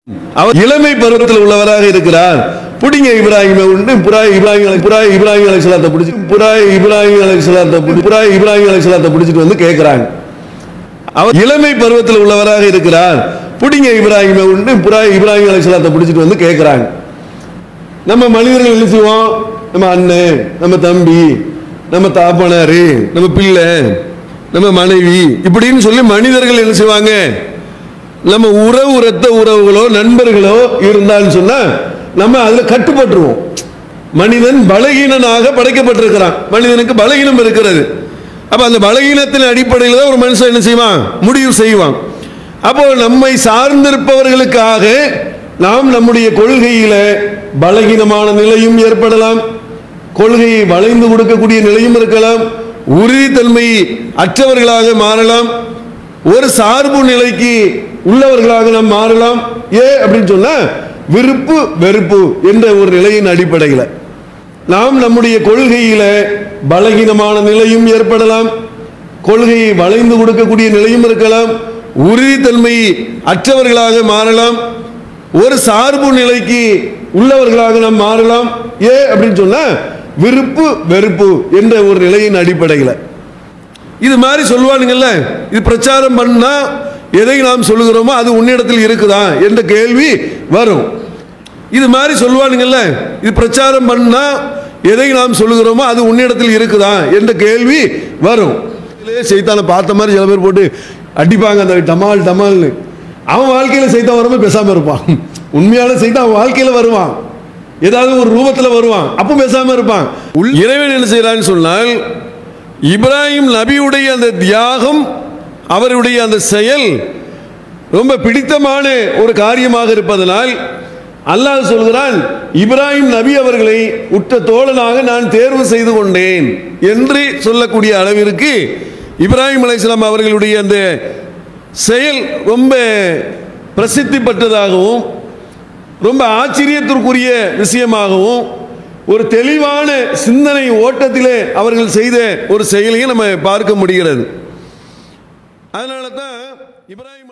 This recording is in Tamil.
அவர் இளமை பருவத்தில் உள்ளவராக இருக்கிறார் புடிங்க இப்ராஹிமை உண்டு புறாய் இப்ராஹிம் அலை புறாய் இப்ராஹிம் அலை சலாத்தை பிடிச்சி புறாய் இப்ராஹிம் அலை சலாத்தை பிடி புறாய் இப்ராஹிம் அலை சலாத்தை பிடிச்சிட்டு வந்து கேட்கிறாங்க அவர் இளமை பருவத்தில் உள்ளவராக இருக்கிறார் புடிங்க இப்ராஹிமை உண்டு புறாய் இப்ராஹிம் அலை சலாத்தை பிடிச்சிட்டு வந்து கேட்கிறாங்க நம்ம மனிதர்கள் என்ன செய்வோம் நம்ம அண்ணன் நம்ம தம்பி நம்ம தாப்பனாரு நம்ம பிள்ளை நம்ம மனைவி இப்படின்னு சொல்லி மனிதர்கள் என்ன செய்வாங்க நம்ம உறவு ரத்த உறவுகளோ நண்பர்களோ இருந்தான்னு சொன்னா நம்ம அதுல கட்டுப்பட்டுருவோம் மனிதன் பலகீனனாக படைக்கப்பட்டிருக்கிறான் மனிதனுக்கு பலகீனம் இருக்கிறது அப்ப அந்த பலகீனத்தின் அடிப்படையில் தான் ஒரு மனுஷன் என்ன செய்வான் முடிவு செய்வான் அப்போ நம்மை சார்ந்திருப்பவர்களுக்காக நாம் நம்முடைய கொள்கையில பலகீனமான நிலையும் ஏற்படலாம் கொள்கையை வளைந்து கொடுக்கக்கூடிய நிலையும் இருக்கலாம் உறுதித்தன்மை அற்றவர்களாக மாறலாம் ஒரு சார்பு நிலைக்கு உள்ளவர்களாக நாம் மாறலாம் ஏ அப்படின்னு சொன்னா விருப்பு வெறுப்பு என்ற ஒரு நிலையின் அடிப்படையில் நாம் நம்முடைய கொள்கையில பலகீனமான நிலையும் ஏற்படலாம் கொள்கையை வளைந்து கொடுக்கக்கூடிய நிலையும் இருக்கலாம் உறுதித்தன்மை அற்றவர்களாக மாறலாம் ஒரு சார்பு நிலைக்கு உள்ளவர்களாக நாம் மாறலாம் ஏ அப்படின்னு சொன்னா விருப்பு வெறுப்பு என்ற ஒரு நிலையின் அடிப்படையில் இது மாதிரி சொல்லுவானுங்கல்ல இது பிரச்சாரம் பண்ணா எதை நாம் சொல்லுகிறோமோ அது உன்னிடத்தில் இருக்குதா என்ற கேள்வி வரும் இது மாதிரி சொல்லுவானுங்கல்ல இது பிரச்சாரம் பண்ணா எதை நாம் சொல்லுகிறோமோ அது உன்னிடத்தில் இருக்குதா என்ற கேள்வி வரும் செய்தான பார்த்த மாதிரி சில பேர் போட்டு அடிப்பாங்க அந்த டமால் டமால்னு அவன் வாழ்க்கையில செய்தான் வரும்போது பேசாம இருப்பான் உண்மையான செய்தான் அவன் வாழ்க்கையில வருவான் ஏதாவது ஒரு ரூபத்துல வருவான் அப்போ பேசாம இருப்பான் உள்- இறைவன் என்ன செய்யறான்னு சொன்னால் இப்ராஹிம் நபியுடைய அந்த தியாகம் அவருடைய அந்த செயல் ரொம்ப பிடித்தமான ஒரு காரியமாக இருப்பதனால் அல்லாஹ் சொல்கிறான் இப்ராஹிம் நபி அவர்களை உற்ற தோழனாக நான் தேர்வு செய்து கொண்டேன் என்று சொல்லக்கூடிய அளவிற்கு இப்ராஹிம் அலைஹிஸ்ஸலாம் அவர்களுடைய அந்த செயல் ரொம்ப பிரசித்தி பெற்றதாகவும் ரொம்ப ஆச்சரியத்திற்குரிய விஷயமாகவும் ஒரு தெளிவான சிந்தனை ஓட்டத்திலே அவர்கள் செய்த ஒரு செயலையும் நம்ம பார்க்க முடிகிறது அதனால தான் இப்ராஹிம்